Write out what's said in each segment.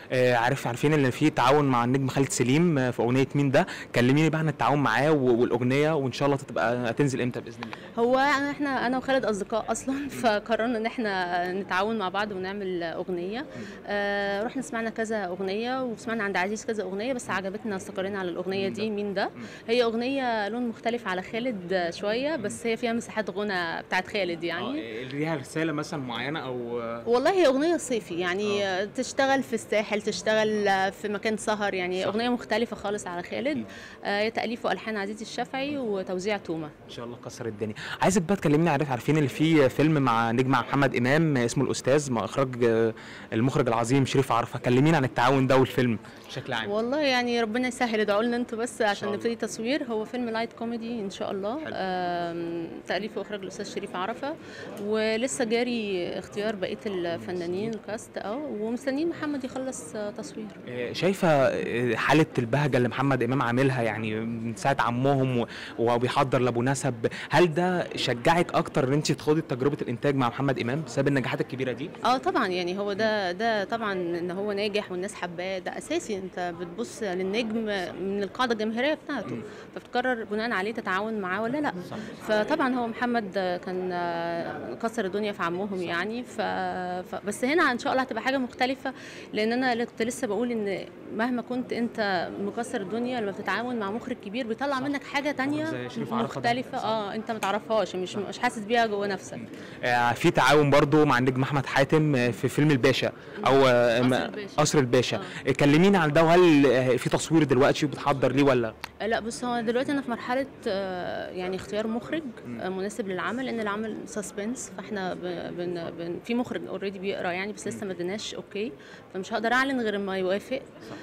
آه، عارف عارفين ان في تعاون مع النجم خالد سليم آه، في اغنيه مين ده كلميني بقى عن التعاون معاه و- والاغنيه وان شاء الله تبقى هتنزل امتى باذن الله هو أنا- احنا انا وخالد اصدقاء اصلا فقررنا ان احنا نتعاون مع بعض ونعمل اغنيه آه رحنا سمعنا كذا اغنيه وسمعنا عند عزيز كذا اغنيه بس عجبتنا استقرينا على الاغنيه دي مين ده هي اغنيه لون مختلف على خالد شويه بس هي فيها مساحات غنى بتاعت خالد يعني اللي ليها رساله مثلا معينه او والله هي أغنية صيفي يعني آه. تشتغل في الساحل تشتغل آه، في مكان سهر يعني صح. صح. أغنية مختلفة خالص على خالد أكيد. آه، هي تأليف وألحان عزيز الشافعي وتوزيع تومة ان شاء الله كسر الدنيا عايزك بقى تكلمني عارف عارفين اللي في فيلم مع نجم محمد امام اسمه الاستاذ مع اخراج آه، المخرج العظيم شريف عرفه كلمينا عن التعاون ده والفيلم بشكل عام والله يعني ربنا يسهل ادعوا لنا انتوا بس عشان الله. نبتدي تصوير هو فيلم لايت كوميدي ان شاء الله حلو. آم، تأليف واخراج الاستاذ شريف عرفة ولسه جاري اختيار بقية الفنانين الكاست اه ومستنيين محمد يخلص آه، تصوير آه، شايفه آه، حاله البهجه اللي محمد امام عاملها يعني من ساعه عمهم و- وهو بيحضر لابو نسب هل ده شجعك اكتر ان انت تخوضي تجربه الانتاج مع محمد امام بسبب النجاحات الكبيره دي اه طبعا يعني هو ده ده طبعا ان هو ناجح والناس حباه ده اساسي انت بتبص للنجم من القاعده الجماهيريه بتاعته فبتقرر بناء عليه تتعاون معاه ولا لا فطبعا هو محمد كان آه، كسر الدنيا في عمهم يعني ف... ف... بس هنا ان شاء الله هتبقى حاجه مختلفه لان انا كنت لسه بقول ان مهما كنت انت مكسر الدنيا لما بتتعاون مع مخرج كبير بيطلع منك حاجه تانية زي شريف عرفة ده. مختلفه اه انت ما تعرفهاش مش مش حاسس بيها جوه نفسك آه، في تعاون برضو مع النجم احمد حاتم آه، في فيلم الباشا او آه، قصر م- الباشا. قصر الباشا آه، كلمينا عن ده وهل آه، في تصوير دلوقتي وبتحضر ليه ولا لا بص هو دلوقتي انا في مرحله آه، يعني اختيار مخرج آه، مناسب للعمل لان العمل سسبنس فاحنا ب- بن بن في مخرج اوريدي بيقرا يعني بس لسه ما اديناش اوكي فمش هقدر اعلن غير ما يوافق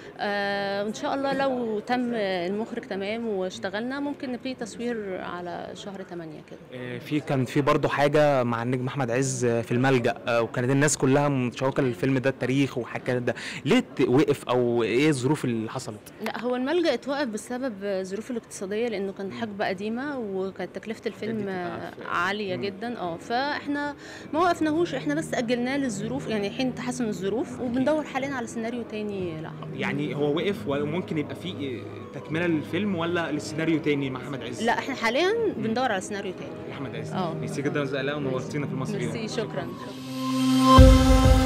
آه وان شاء الله لو تم المخرج تمام واشتغلنا ممكن نبتدي تصوير على شهر 8 كده آه، في كان في برضو حاجه مع النجم احمد عز آه، في الملجا آه، وكانت الناس كلها متشوقه للفيلم ده التاريخ وحكايه ده ليه ت- وقف او ايه الظروف اللي حصلت لا هو الملجأ اتوقف بسبب الظروف الاقتصادية لأنه كان حقبة قديمة وكانت تكلفة الفيلم بتبقى في- عالية جدا اه فاحنا ما وقفناهوش احنا بس أجلناه للظروف يعني حين تحسن الظروف وبندور حاليا على سيناريو تاني لا يعني هو وقف وممكن يبقى في تكمله للفيلم ولا للسيناريو تاني مع احمد عز لا احنا حاليا بندور على سيناريو تاني احمد عز اه. ميرسي جدا زقلاء ونورتينا في المصريين ميرسي شكرا, شكرا.